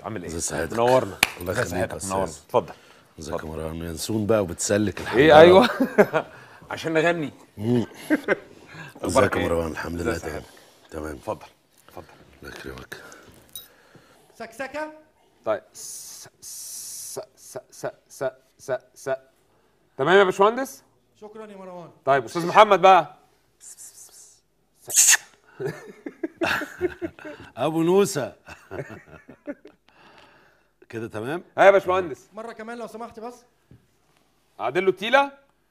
عامل ايه ازي صحتك؟ منورنا الله ازي يخليك صحتك يا منورنا أستاذ. اتفضل ازيك يا مروان ينسون بقى وبتسلك الحمد ايه لله. ايوه عشان نغني ازيك يا إيه؟ مروان الحمد لله ازي تمام صحتك؟ تمام اتفضل اتفضل الله يكرمك سكسكه طيب س س س س س س س تمام يا باشمهندس شكرا يا مروان طيب استاذ محمد بقى ابو نوسه كده تمام ها يا باشمهندس مره كمان لو سمحت بس اعدل له التيله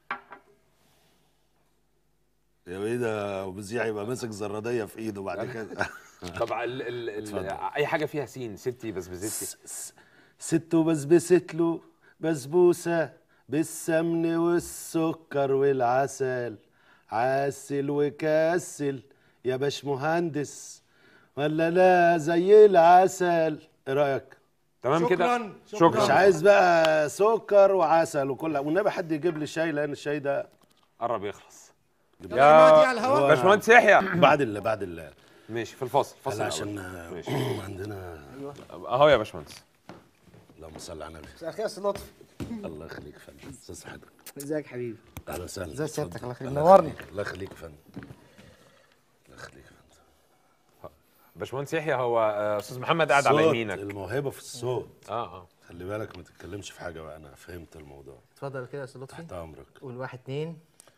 يا ايه ده مذيع يبقى ماسك زراديه في ايده بعد كده طبعا ال ال ال اتفضل. اي حاجه فيها سين ستي بسبستي ست وبسبست له بسبوسه بالسمن والسكر والعسل عسل وكسل يا باش مهندس ولا لا زي العسل ايه رايك تمام كده شكراً، شكرا شكراً. مش عايز بقى سكر وعسل وكل والنبي حد يجيب لي شاي لان الشاي ده قرب يخلص يلا يا جماعه دي على هو- الهواء باشمهندس يحيى بعد ال بعد ال ماشي في الفاصل فاصل هلا الأول. عشان ماشي عندنا اهو يا باشمهندس اللهم صل على النبي مساء الخير يا استاذ لطفي الله يخليك يا فندم استاذ صحتك ازيك حبيبي اهلا وسهلا ازي سيادتك؟ اتفضل. الله يخليك. الله نورني. يخليك. الله يخليك يا فندم الله يخليك يا فندم باشمهندس يحيى هو آه، استاذ محمد قاعد على صوت، يمينك الموهبه في الصوت اه اه خلي بالك ما تتكلمش في حاجه بقى انا فهمت الموضوع اتفضل كده يا استاذ لطفي تحت امرك قول واحد اتنين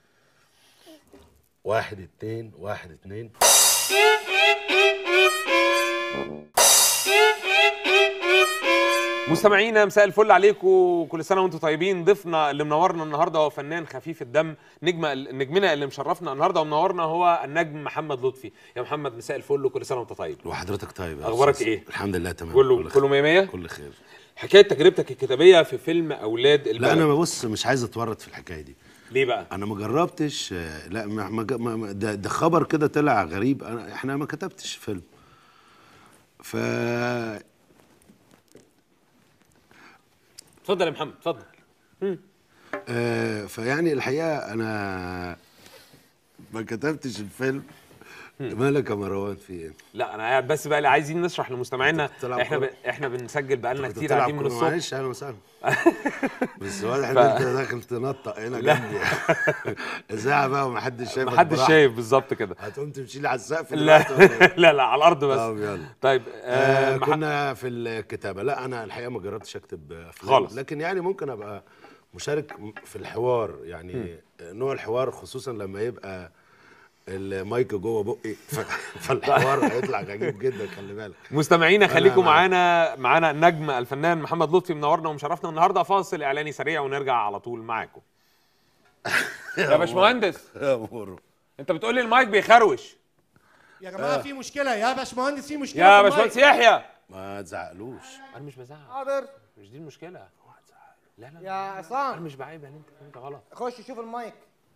واحد اتنين واحد اتنين مستمعينا مساء الفل عليكم كل سنه وانتم طيبين ضيفنا اللي منورنا النهارده هو فنان خفيف الدم نجم نجمنا اللي مشرفنا النهارده ومنورنا هو النجم محمد لطفي يا محمد مساء الفل وكل سنه وانت طيب وحضرتك طيب يا أخبارك أستاذ؟ إيه؟ الحمد لله تمام كله كل كله خير. 100 100 كل خير حكايه تجربتك الكتابيه في فيلم اولاد البلد لا انا بص مش عايز اتورط في الحكايه دي ليه بقى انا ما جربتش آه، لا ما ما ما- ما- ده, ده خبر كده طلع غريب انا احنا ما كتبتش فيلم ف اتفضل يا محمد اتفضل آه فيعني الحقيقه انا ما كتبتش الفيلم مالك يا مروان في ايه؟ لا انا قاعد بس بقى اللي عايزين نشرح لمستمعينا أنت بتلعب احنا ب... كورة؟ احنا بنسجل بقالنا كنت كتير بتلعب قاعدين من كورة؟ الصبح معلش اهلا وسهلا بس واضح ان ف- انت داخل تنطق هنا جنبي اذاعه بقى ومحدش شايفك محدش براحتك. شايف بالظبط كده هتقوم تمشي لي على السقف لا دلوقتي ولا إيه؟ لا لا على الارض بس طب يلا. طيب آه آه مح... كنا في الكتابه لا انا الحقيقه ما جربتش اكتب افلام خالص. لكن يعني ممكن ابقى مشارك في الحوار يعني نوع الحوار خصوصا لما يبقى المايك جوه بقي ف- فالحوار هيطلع غريب جدا خلي بالك مستمعينا خليكم معاك. معانا معانا النجم الفنان محمد لطفي منورنا ومشرفنا النهارده فاصل اعلاني سريع ونرجع على طول معاكم يا باشمهندس يا مورو انت بتقول لي المايك بيخروش يا جماعه في مشكله يا باشمهندس في مشكله يا في باشمهندس المايك. يحيى ما تزعقلوش انا مش بزعق حاضر مش دي المشكله لا لا يا انا عصام مش بعيب يعني انت انت غلط خش شوف المايك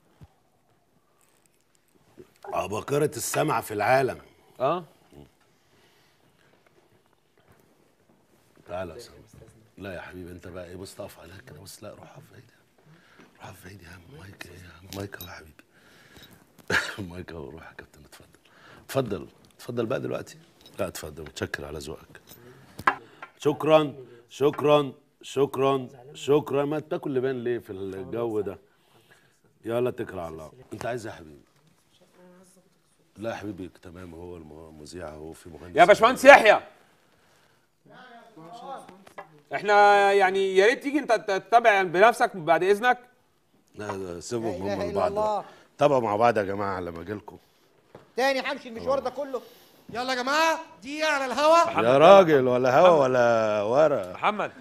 عباقرة السمع في العالم اه تعالى يا أسامة. لا يا حبيبي انت بقى ايه بص تقف عليها كده بص لا روح اقف بعيد روح اقف بعيد يا عم مايك ايه يا عم مايك اهو يا حبيبي مايك اهو روح يا كابتن اتفضل اتفضل اتفضل بقى دلوقتي لا اتفضل متشكر على ذوقك شكرا شكرا شكرا شكرا ما تاكل لبان ليه في الجو ده يلا اتكل على الله انت عايز إيه يا حبيبي لا يا حبيبي تمام هو المذيع هو في مهندس يا باشمهندس يحيى احنا يعني يا ريت تيجي انت تتابع بنفسك بعد اذنك لا ده سيبهم لا إله هم إلا لبعض الله. تابعوا مع بعض يا جماعه لما اجي لكم تاني همشي المشوار ده كله يلا يا جماعه دي على الهواء يا راجل ولا هوا ولا ورق محمد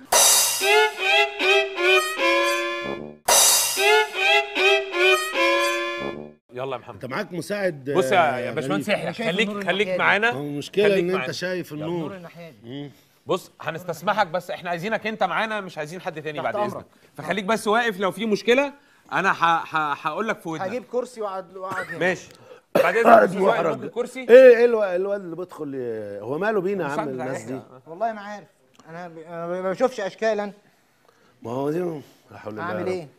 يلا يا محمد انت معاك مساعد بص يا آه، يا باشمهندس غريب. يحيى شايف خليك النور خليك الناحية دي. معانا هو المشكله خليك ان انت معانا. شايف النور النور الناحيه دي بص هنستسمحك بس احنا عايزينك انت معانا مش عايزين حد تاني تحت بعد أمرك. اذنك فخليك بس واقف لو في مشكله انا ه- ه- هقول لك في ودنك هجيب كرسي واقعد واقعد هنا ماشي بعد اذنك يا أستاذ وائل، ممكن كرسي ايه ايه الو- الواد اللي بيدخل ي- هو ماله بينا يا عم المساعد بتاع الناس دي يحيى. والله ما عارف انا ب- أنا ما بشوفش اشكال انا ما هو دي لا حول الله يا اعمل رب. ايه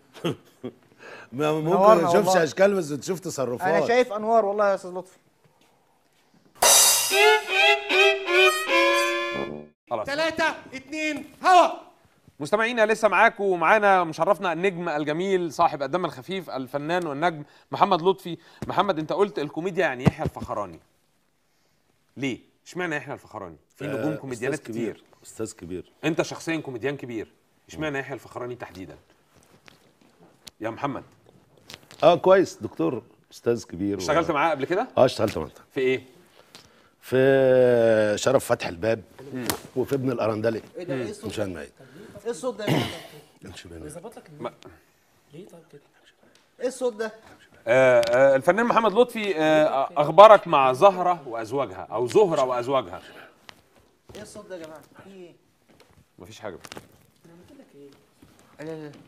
ما ممكن نورنا ما تشوفش والله. اشكال بس تشوف تصرفات انا شايف انوار والله يا استاذ لطفي خلاص ثلاثة اتنين هوا مستمعينا لسه معاكم ومعانا مشرفنا النجم الجميل صاحب الدم الخفيف الفنان والنجم محمد لطفي محمد انت قلت الكوميديا يعني يحيى الفخراني ليه اشمعنى يحيى الفخراني في نجوم آه، كوميديانات أستاذ كتير كبير استاذ كبير انت شخصيا كوميديان كبير اشمعنى يحيى الفخراني تحديدا يا محمد اه كويس دكتور استاذ كبير اشتغلت و... معاه قبل كده اه اشتغلت معاه في ايه في شرف فتح الباب وفي ابن الارندلي ايه ده ايه الصوت مش هنميت ايه الصوت ده يا جماعة؟ مش هنميت. ما- ايه الصوت ده آه آه الفنان محمد لطفي آه اخبارك مع زهره وازواجها او زهره وازواجها ايه الصوت ده يا جماعه في ايه مفيش حاجه لا لا لا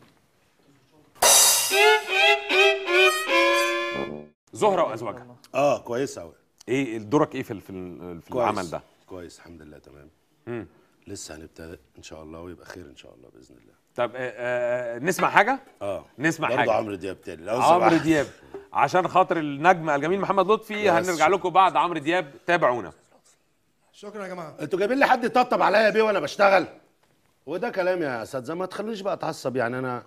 زهره وازواجها اه كويس قوي ايه دورك ايه في ال- في, ال- في العمل ده كويس الحمد لله تمام مم. لسه هنبتدئ ان شاء الله ويبقى خير ان شاء الله باذن الله طب آه آه نسمع حاجه اه نسمع برضه حاجه عمرو دياب تاني لو عمرو سمحت. دياب عشان خاطر النجم الجميل محمد لطفي يس. هنرجع لكم بعد عمرو دياب تابعونا شكرا يا جماعة انتوا جايبين لي حد يطبطب عليا بيه وانا بشتغل وده كلام يا اساتذه ما تخلونيش بقى اتعصب يعني انا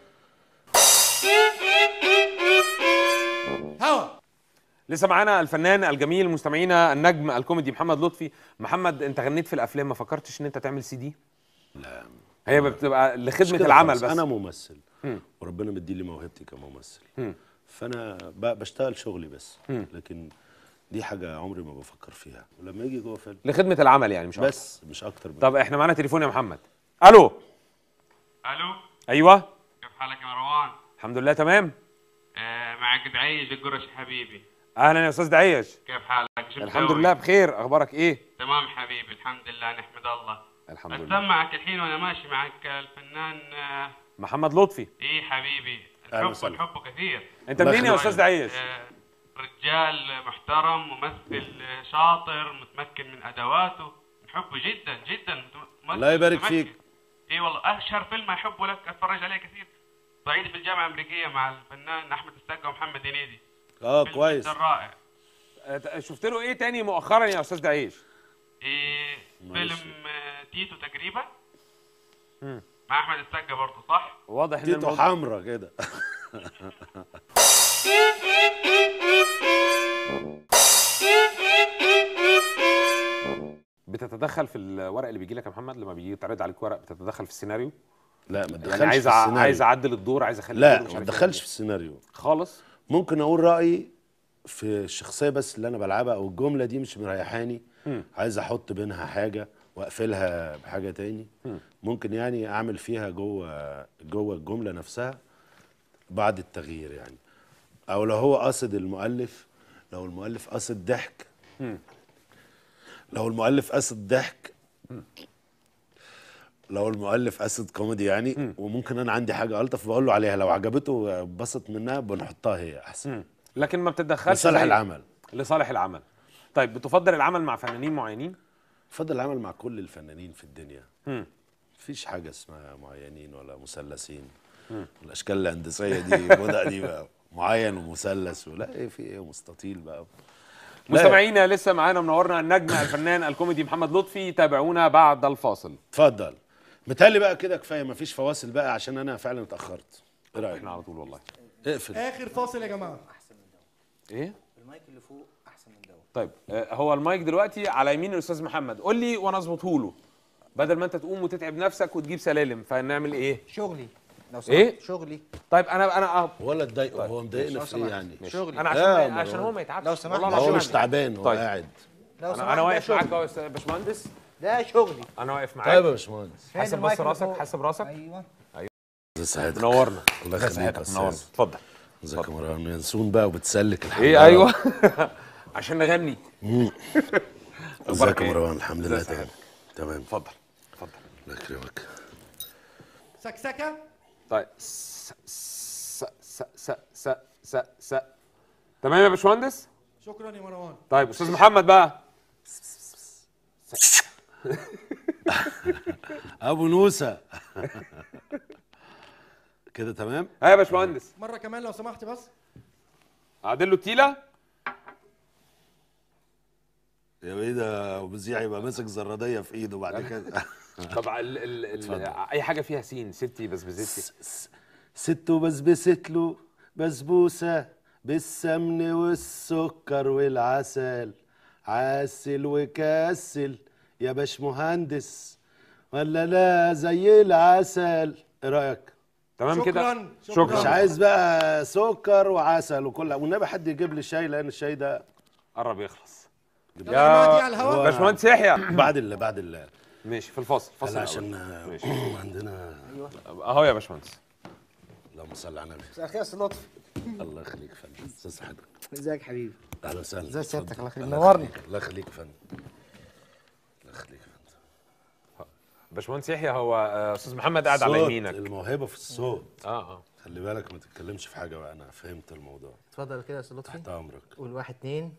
هوا لسه معانا الفنان الجميل مستمعينا النجم الكوميدي محمد لطفي محمد انت غنيت في الافلام ما فكرتش ان انت تعمل سي دي لا هي بتبقى مش لخدمه كده العمل خالص. بس انا ممثل مم. وربنا مديلي موهبتي كممثل مم. فانا ب- بشتغل شغلي بس لكن دي حاجه عمري ما بفكر فيها ولما يجي جوه فيلم لخدمه العمل يعني مش أكتر. بس مش اكتر من طب احنا معانا تليفون يا محمد الو الو ايوه كيف حالك يا مروان؟ الحمد لله تمام آه معك دعيش القرش حبيبي اهلا يا استاذ دعيش كيف حالك؟ شو الحمد مسوي؟ لله بخير اخبارك ايه تمام حبيبي الحمد لله نحمد الله الحمد لله أسمعك الحين وأنا ماشي معك الفنان آه محمد لطفي إيه حبيبي أهلا الحب وسهلا. الحب كثير انت الله منين يا يخليك. استاذ دعيش آه رجال محترم ممثل آه، شاطر متمكن من أدواته نحبه جدا جدا ممثل الله يبارك متمكن. فيك. اي والله اشهر فيلم احبه لك اتفرج عليه كثير صعيدي في الجامعه الامريكيه مع الفنان احمد السقا ومحمد هنيدي اه فيلم كويس جدا رائع آه، شفت له ايه تاني مؤخرا يا استاذ دعيش إيه معلش. فيلم آه، تيتو تقريبا مم. مع احمد السقا برضه صح واضح ان تيتو الموضوع حمرا كده بتتدخل في الورق اللي بيجي لك يا محمد لما بيجي يتعرض عليك ورق بتتدخل في السيناريو لا ما تدخلش يعني عايز في أع- السيناريو. عايز اعدل الدور عايز اخلي لا الدور مش ما عارف تدخلش إيه. في السيناريو خالص ممكن اقول رايي في الشخصيه بس اللي انا بلعبها او الجمله دي مش مريحاني عايز احط بينها حاجه واقفلها بحاجه تاني ممكن يعني اعمل فيها جوه جوه الجمله نفسها بعد التغيير يعني او لو هو قاصد المؤلف لو المؤلف قاصد ضحك لو المؤلف قاصد ضحك لو المؤلف قاصد كوميدي يعني وممكن انا عندي حاجه الطف بقول له عليها لو عجبته بسط منها بنحطها هي احسن لكن ما بتتدخلش لصالح زي- العمل لصالح العمل طيب بتفضل العمل مع فنانين معينين بفضل العمل مع كل الفنانين في الدنيا مم. مفيش حاجه اسمها معينين ولا مثلثين الاشكال الهندسيه دي بدأ دي بقى معين ومثلث ولا ايه في ايه مستطيل بقى لا. مستمعينا لسه معانا منورنا النجم الفنان الكوميدي محمد لطفي تابعونا بعد الفاصل اتفضل متهيألي بقى كده كفايه مفيش فواصل بقى عشان انا فعلا اتاخرت ايه رايك احنا على طول والله اقفل اخر فاصل يا جماعة ايه المايك اللي فوق احسن من دوت طيب آه، هو المايك دلوقتي على يمين الاستاذ محمد قول لي وانا اظبطه له بدل ما انت تقوم وتتعب نفسك وتجيب سلالم فنعمل ايه شغلي لو سمحت إيه؟ شغلي طيب انا انا أه ولا اتضايقوا هو مضايقنا لو في ايه سمحت. يعني شغلي انا عشان لا، ما عشان مروان. هو ما يتعبش لو سمحت. والله هو العظيم مش أنا- تعبان هو طيب. قاعد لو انا سمحت انا ده واقف معاك شغلي. اهو يا أستاذ باشمهندس ده شغلي انا واقف طيب معاك يا باشمهندس فين حاسب المايك بس اللي راسك فوق؟ حاسب راسك ايوه سعادتك منورنا الله ده يخليك يا سعادتك منورنا استاذ اتفضل ازيك يا مروان ينسون بقى وبتسلك الحمد ايه لله. ايوه عشان نغني ازيك يا إيه؟ مروان الحمد لله ازي تمام تمام اتفضل اتفضل الله يكرمك سكسكة طيب س س س س س س س تمام يا باشمهندس شكرا يا مروان طيب استاذ محمد بقى ابو نوسه كده تمام ها يا باشمهندس مرة كمان لو سمحت بس اعدل له التيله يا ايه ده مذيع يبقى ماسك زراديه في ايده بعد كده طبعا ال ال ال اي حاجه فيها سين ستي بسبستي س- س- ست بسبست له بسبوسه بالسمن والسكر والعسل عسل وكسل يا باش مهندس ولا لا زي العسل ايه رايك تمام كده شكراً، مش شكراً. عايز بقى سكر وعسل وكل والنبي حد يجيب لي شاي لان الشاي ده قرب يخلص يلا يا جماعه دي على هو- الهواء باشمهندس يحيى بعد ال بعد ال ماشي في الفاصل فاصل لا الأول. عشان ماشي. عندنا اهو يا باشمهندس اللهم صل على النبي مساء الخير يا استاذ لطفي الله يخليك يا فندم استاذ حضرتك ازيك حبيبي اهلا وسهلا ازي سيادتك؟ اتفضل. الله يخليك. الله نورني. يخليك. الله يخليك يا فندم الله يخليك يا فندم باشمهندس يحيى هو آه، استاذ محمد قاعد على صوت، يمينك الموهبه في الصوت اه اه خلي بالك ما تتكلمش في حاجه بقى انا فهمت الموضوع اتفضل كده يا استاذ لطفي تحت امرك قول واحد اتنين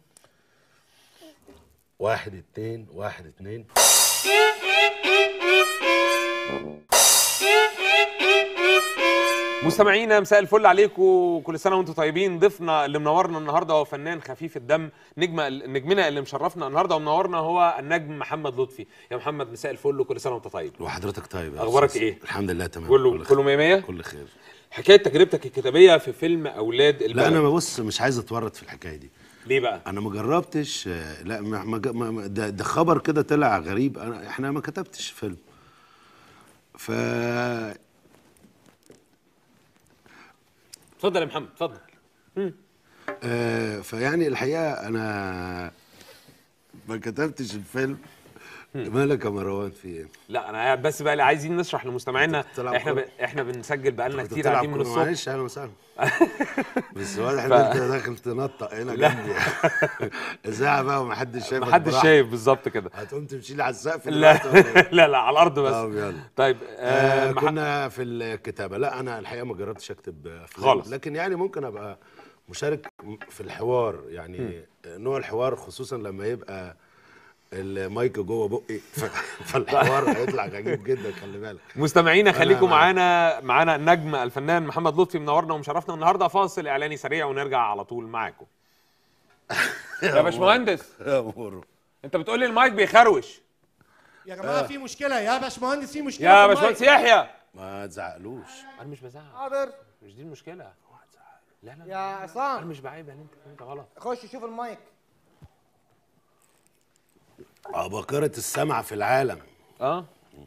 واحد اتنين واحد اتنين مستمعينا مساء الفل عليكم كل سنه وانتم طيبين ضيفنا اللي منورنا النهارده هو فنان خفيف الدم نجم نجمنا اللي مشرفنا النهارده ومنورنا هو النجم محمد لطفي يا محمد مساء الفل وكل سنه وانت طيب وحضرتك طيب يا أخبارك أستاذ؟ إيه؟ الحمد لله تمام كله كل خير. كله 100 100 كل خير حكايه تجربتك الكتابيه في فيلم اولاد البلد لا انا ببص مش عايز اتورط في الحكايه دي ليه بقى انا ما جربتش آه، لا ما ما ما- ما- ده, ده خبر كده طلع غريب انا احنا ما كتبتش فيلم ف اتفضل يا محمد اتفضل آه، فيعني الحقيقه انا ما كتبتش الفيلم مالك يا مروان في ايه؟ لا انا قاعد بس بقى عايزين نشرح لمستمعينا كنت بتلعب احنا ب... كورة؟ احنا بنسجل بقالنا كنت كتير بتلعب قاعدين من كورة؟ الصبح معلش اهلا وسهلا بس واضح ان انت داخل تنطق هنا جنبي اذاعه بقى ومحدش شايفك محدش براحتك. شايف بالظبط كده هتقوم تمشي لي على السقف لا دلوقتي ولا إيه؟ لا لا على الارض بس طب يلا. طيب آه آه مح... كنا في الكتابه لا انا الحقيقه ما جربتش اكتب افلام خالص. لكن يعني ممكن ابقى مشارك في الحوار يعني نوع الحوار خصوصا لما يبقى المايك جوه بقي ف- فالحوار هيطلع غريب جدا خلي بالك مستمعينا خليكم أنا- معانا معانا النجم الفنان محمد لطفي منورنا ومشرفنا النهارده فاصل اعلاني سريع ونرجع على طول معاكم يا باشمهندس يا مورو انت بتقول لي المايك بيخروش يا جماعه في مشكله يا باشمهندس في مشكله يا في باشمهندس المايك. يحيى ما تزعقلوش انا مش بزعق حاضر مش دي المشكله لا لا يا انا عصام مش بعيب يعني انت انت غلط خش شوف المايك عباقرة السمع في العالم اه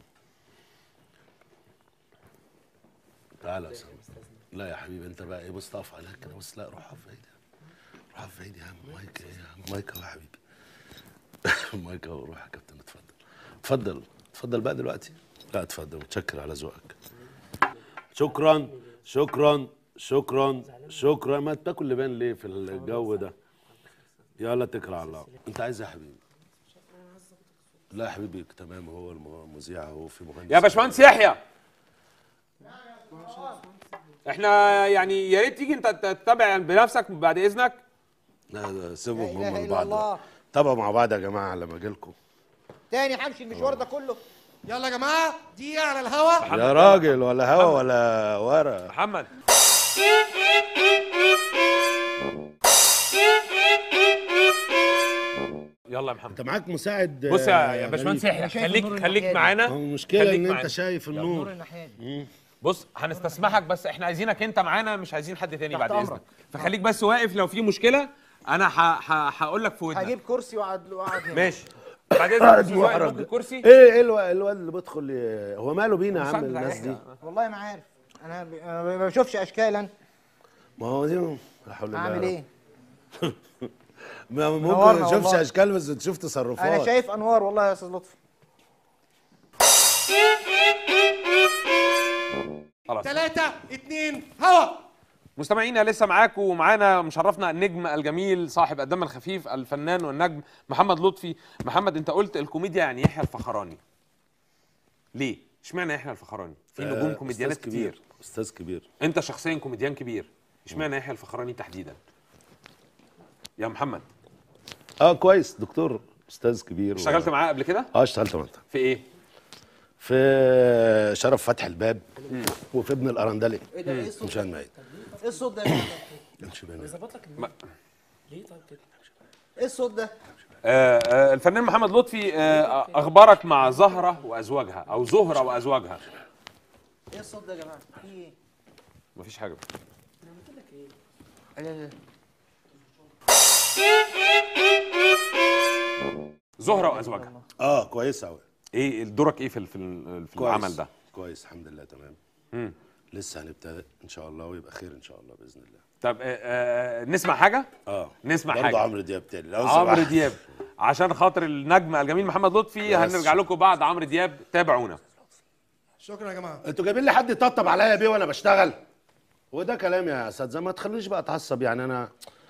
تعالى يا سامي لا يا حبيبي انت بقى ايه بص تقف عليها كده بص لا روح في ايدي روح في ايدي يا عم مايك ايه يا عم مايك اهو يا حبيبي مايك اهو روح يا كابتن اتفضل اتفضل اتفضل بقى دلوقتي لا اتفضل متشكر على ذوقك شكرا شكرا شكرا شكرا ما تاكل لبان ليه في الجو ده يلا اتكل على الله انت عايز ايه يا حبيبي لا يا حبيبي تمام هو المذيع هو في مهندس يا باشمهندس يحيى احنا يعني يا ريت تيجي انت تتابع بنفسك بعد اذنك لا لا سيبهم لا إله هم إلا لبعض الله. تابعوا مع بعض يا جماعه لما اجي لكم تاني همشي المشوار ده كله يلا يا جماعه دقيقه على الهواء يا راجل ولا هوا ولا ورا محمد يلا يا محمد انت معاك مساعد بص آه، يا يا باشمهندس غريب. يحيى شايف خليك النور خليك الناحية دي. معانا هو المشكله خليك ان انت معانا. شايف نور النور الناحيه دي بص هنستسمحك بس احنا عايزينك انت معانا مش عايزين حد تاني تحت بعد أمرك. اذنك فخليك بس واقف لو في مشكله انا هقول لك في ودنك هجيب كرسي واقعد واقعد هنا ماشي بعد اذنك بس واقف محرج. ممكن الكرسي ايه ايه الو- الواد اللي بيدخل ي- هو ماله بينا يا عم المساعد بتاع الناس دي يحيى. والله ما عارف انا ب- أنا ما بشوفش اشكالا ما هو دي لا حول الله يا اعمل رب. ايه ما ممكن منورنا ما تشوفش والله. اشكال بس تشوف انا تصرفات شايف انوار والله يا استاذ لطفي خلاص ثلاثة اتنين هوا مستمعينا لسه معاكم ومعانا مشرفنا النجم الجميل صاحب الدم الخفيف الفنان والنجم محمد لطفي محمد انت قلت الكوميديا يعني يحيى الفخراني ليه اشمعنى يحيى الفخراني في نجوم آه، كوميديانات أستاذ كتير استاذ كبير انت شخصيا كوميديان كبير اشمعنى يحيى الفخراني تحديدا يا محمد اه كويس دكتور استاذ كبير و- اشتغلت معاه قبل كده اه اشتغلت معاه في ايه في شرف فتح الباب وفي ابن الارندلي ايه ده ايه الصوت مشان معي ايه الصوت ده يا جماعة؟ امشي بينا ما- ايه الصوت ده آه، آه، الفنان محمد لطفي آه، اخبارك مع زهره وازواجها او زهره وازواجها ايه الصوت ده يا جماعه؟ في ايه؟ مفيش حاجه لا، لا، لا. زهره وازواجها اه كويس قوي ايه دورك ايه في ال- في ال- في العمل ده كويس الحمد لله تمام مم. لسه هنبتدئ ان شاء الله ويبقى خير ان شاء الله باذن الله طب آه، آه، نسمع حاجه اه نسمع برضه حاجه عمرو دياب تاني لو عمرو سمحت. دياب عشان خاطر النجم الجميل محمد لطفي بس. هنرجع لكم بعد عمرو دياب تابعونا شكرا يا جماعه انتوا جايبين لي حد يطبطب عليا بيه وانا بشتغل وده كلام يا اساتذه ما تخلونيش بقى اتعصب يعني انا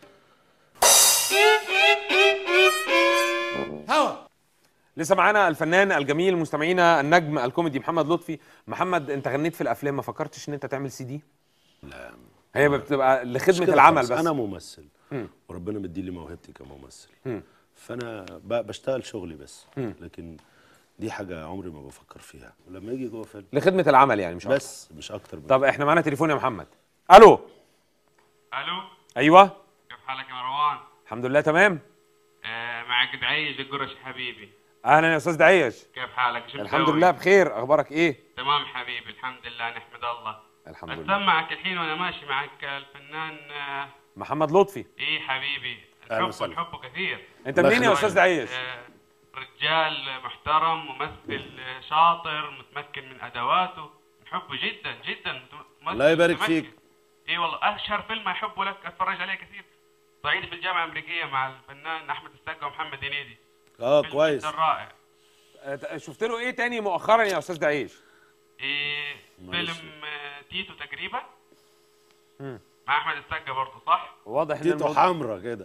هوا لسه معانا الفنان الجميل مستمعينا النجم الكوميدي محمد لطفي محمد انت غنيت في الافلام ما فكرتش ان انت تعمل سي دي لا هي بتبقى مش لخدمه كده العمل خالص. بس انا ممثل مم. وربنا مديلي موهبتي كممثل مم. فانا ب- بشتغل شغلي بس لكن دي حاجه عمري ما بفكر فيها ولما يجي جوه فيلم لخدمه العمل يعني مش أكتر. بس مش اكتر من طب احنا معانا تليفون يا محمد الو الو ايوه كيف حالك يا مروان؟ الحمد لله تمام آه معك دعيش القرش حبيبي اهلا يا استاذ دعيش كيف حالك؟ شو الحمد مسوي؟ لله بخير اخبارك ايه تمام حبيبي الحمد لله نحمد الله الحمد لله اتسمعك الحين وانا ماشي معك الفنان آه محمد لطفي ايه حبيبي أهلا نحبه وسهلا. نحبه كثير انت الله منين يا يخليك. استاذ دعيش آه، رجال محترم ممثل شاطر متمكن من ادواته نحبه جدا جدا ممثل الله يبارك متمكن. فيك. اي والله اشهر فيلم احبه لك اتفرج عليه كثير صعيدي في الجامعه الامريكيه مع الفنان احمد السقا ومحمد هنيدي اه فيلم كويس جدا رائع اه، شفت له ايه تاني مؤخرا يا استاذ دعيش إيه معلش. فيلم آه، تيتو تقريبا مم. مع احمد السقا برضه صح؟ واضح ان تيتو الموضوع حمرا كده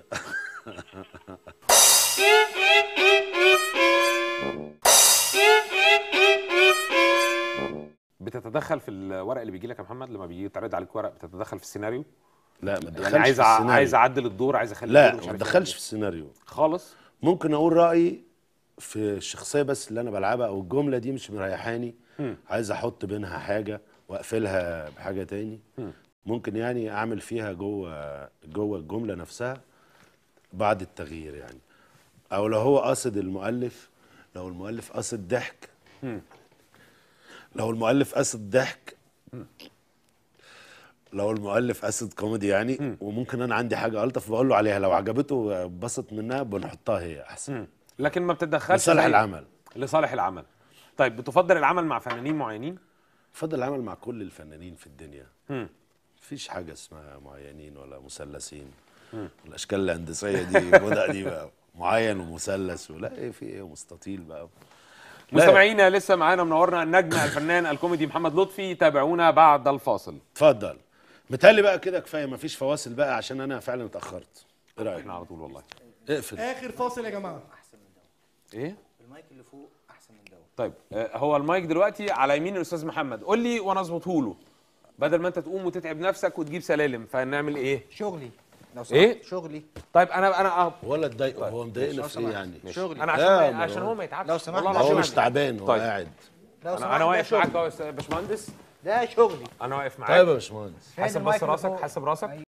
بتتدخل في الورق اللي بيجي لك يا محمد لما بيجي يتعرض عليك ورق بتتدخل في السيناريو لا ما تدخلش يعني عايز في ع- السيناريو. عايز اعدل الدور عايز اخلي لا الدور مش ما عارف تدخلش إيه. في السيناريو خالص ممكن اقول رايي في الشخصيه بس اللي انا بلعبها او الجمله دي مش مريحاني عايز احط بينها حاجه واقفلها بحاجه تاني ممكن يعني اعمل فيها جوه جوه الجمله نفسها بعد التغيير يعني او لو هو قاصد المؤلف لو المؤلف قاصد ضحك لو المؤلف قاصد ضحك لو المؤلف قاصد كوميدي يعني وممكن انا عندي حاجه الطف بقول له عليها لو عجبته اتبسط منها بنحطها هي احسن لكن ما بتتدخلش لصالح زي- العمل لصالح العمل طيب بتفضل العمل مع فنانين معينين بفضل العمل مع كل الفنانين في الدنيا مم. مفيش حاجه اسمها معينين ولا مثلثين الاشكال الهندسيه دي بدأ دي بقى معين ومثلث ولا ايه في ايه ومستطيل بقى لا. مستمعينا لسه معانا منورنا النجم الفنان الكوميدي محمد لطفي تابعونا بعد الفاصل اتفضل متهيألي بقى كده كفايه مفيش فواصل بقى عشان انا فعلا اتاخرت ايه رايك احنا على طول والله اقفل اخر فاصل يا جماعه ايه المايك اللي فوق احسن من دوت طيب آه، هو المايك دلوقتي على يمين الاستاذ محمد قول لي وانا اظبطه له بدل ما انت تقوم وتتعب نفسك وتجيب سلالم فنعمل ايه شغلي لو سمحت إيه؟ شغلي طيب انا انا آه، ولا تضايقه هو مضايقنا لو في ايه سمحت. يعني شغلي انا عشان لا، ما عشان مروان. هو ما يتعبش لو سمحت. والله لا، هو العظيم مش تعبان هو طيب. قاعد لو سمحت انا انا ده واقف معاك شغلي. اهو يا أستاذ باشمهندس ده شغلي انا واقف طيب معاك يا باشمهندس فين حاسب المايك بس اللي راسك فوق؟ حاسب راسك أيوة.